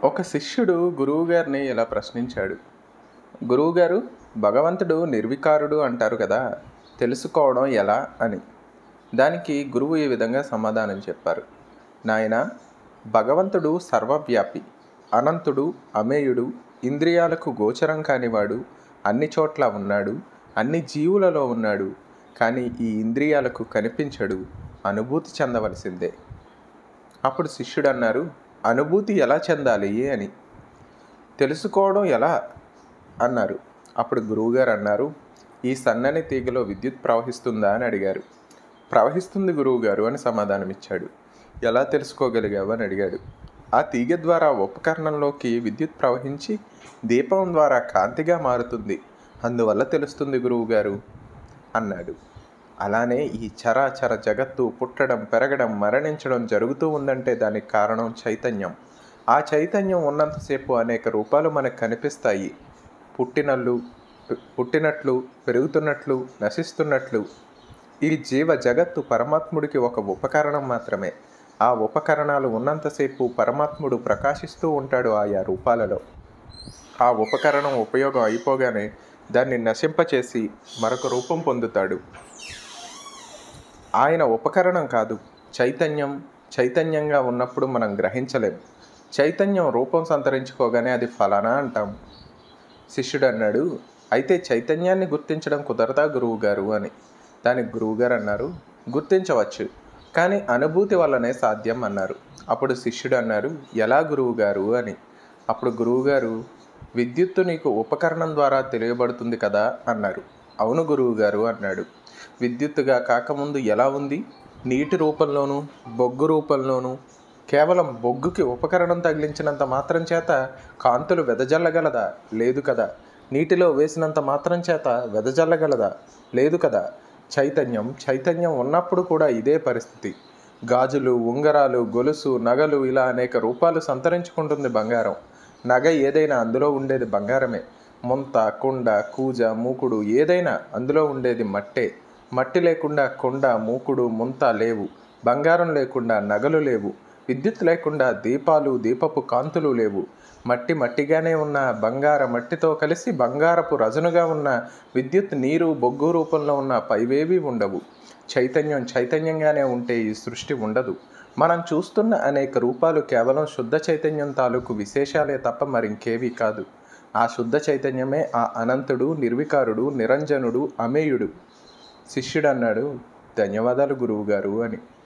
ఒక శిష్యుడు గురువుగారిని ఇలా ప్రశ్నించాడు గురువుగారు భగవంతుడు నిర్వికారుడు అంటారు కదా తెలుసుకోవడం ఎలా అని దానికి గురువు ఈ విధంగా సమాధానం చెప్పారు నాయన భగవంతుడు సర్వవ్యాపి అనంతుడు అమేయుడు ఇంద్రియాలకు గోచరం కానివాడు అన్ని చోట్ల ఉన్నాడు అన్ని జీవులలో ఉన్నాడు కానీ ఈ ఇంద్రియాలకు కనిపించడు అనుభూతి చెందవలసిందే అప్పుడు శిష్యుడు అన్నారు అనుభూతి ఎలా చెందాలి అని తెలుసుకోవడం ఎలా అన్నారు అప్పుడు గురువుగారు అన్నారు ఈ సన్నని తీగలో విద్యుత్ ప్రవహిస్తుందా అని అడిగారు ప్రవహిస్తుంది గురువుగారు అని సమాధానమిచ్చాడు ఎలా తెలుసుకోగలిగావు అని అడిగాడు ఆ తీగ ద్వారా ఉపకరణంలోకి విద్యుత్ ప్రవహించి దీపం ద్వారా కాంతిగా మారుతుంది అందువల్ల తెలుస్తుంది గురువుగారు అన్నాడు అలానే ఈ చరాచర జగత్తు పుట్టడం పెరగడం మరణించడం జరుగుతూ ఉందంటే దానికి కారణం చైతన్యం ఆ చైతన్యం ఉన్నంతసేపు అనేక రూపాలు మనకు కనిపిస్తాయి పుట్టినట్లు పుట్టినట్లు పెరుగుతున్నట్లు నశిస్తున్నట్లు ఈ జీవ జగత్తు పరమాత్ముడికి ఒక ఉపకరణం మాత్రమే ఆ ఉపకరణాలు ఉన్నంతసేపు పరమాత్ముడు ప్రకాశిస్తూ ఉంటాడు ఆయా రూపాలలో ఆ ఉపకరణం ఉపయోగం అయిపోగానే దాన్ని నశింపచేసి మరొక రూపం పొందుతాడు ఆయన ఉపకరణం కాదు చైతన్యం చైతన్యంగా ఉన్నప్పుడు మనం గ్రహించలేం చైతన్యం రూపం సంతరించుకోగానే అది ఫలానా అంటాం శిష్యుడు అన్నాడు అయితే చైతన్యాన్ని గుర్తించడం కుదరదా గురువుగారు అని దానికి గురువుగారు అన్నారు గుర్తించవచ్చు కానీ అనుభూతి వల్లనే సాధ్యం అన్నారు అప్పుడు శిష్యుడు అన్నారు ఎలా గురువుగారు అని అప్పుడు గురువుగారు విద్యుత్తు నీకు ఉపకరణం ద్వారా తెలియబడుతుంది కదా అన్నారు అవును గురువుగారు అన్నాడు విద్యుత్తుగా కాకముందు ఎలా ఉంది నీటి రూపంలోనూ బొగ్గు రూపంలోనూ కేవలం బొగ్గుకి ఉపకరణం తగిలించినంత మాత్రం చేత కాంతులు వెదజల్లగలదా లేదు కదా నీటిలో వేసినంత మాత్రం చేత వెదజల్లగలదా లేదు కదా చైతన్యం చైతన్యం ఉన్నప్పుడు కూడా ఇదే పరిస్థితి గాజులు ఉంగరాలు గొలుసు నగలు ఇలా అనేక రూపాలు సంతరించుకుంటుంది బంగారం నగ ఏదైనా అందులో ఉండేది బంగారమే ముంత కుండ కూజ మూకుడు ఏదైనా అందులో ఉండేది మట్టే మట్టి లేకుండా కొండ మూకుడు ముంత లేవు బంగారం లేకుండా నగలు లేవు విద్యుత్ లేకుండా దీపాలు దీపపు కాంతులు లేవు మట్టి మట్టిగానే ఉన్న బంగార మట్టితో కలిసి బంగారపు రజనుగా ఉన్న విద్యుత్ నీరు బొగ్గు రూపంలో ఉన్న పైవేవి ఉండవు చైతన్యం చైతన్యంగానే ఉంటే ఈ సృష్టి ఉండదు మనం చూస్తున్న అనేక రూపాలు కేవలం శుద్ధ చైతన్యం తాలూకు విశేషాలే తప్ప మరింకేవి కాదు ఆ శుద్ధ చైతన్యమే ఆ అనంతుడు నిర్వికారుడు నిరంజనుడు అమేయుడు శిష్యుడు అన్నాడు ధన్యవాదాలు గురువుగారు అని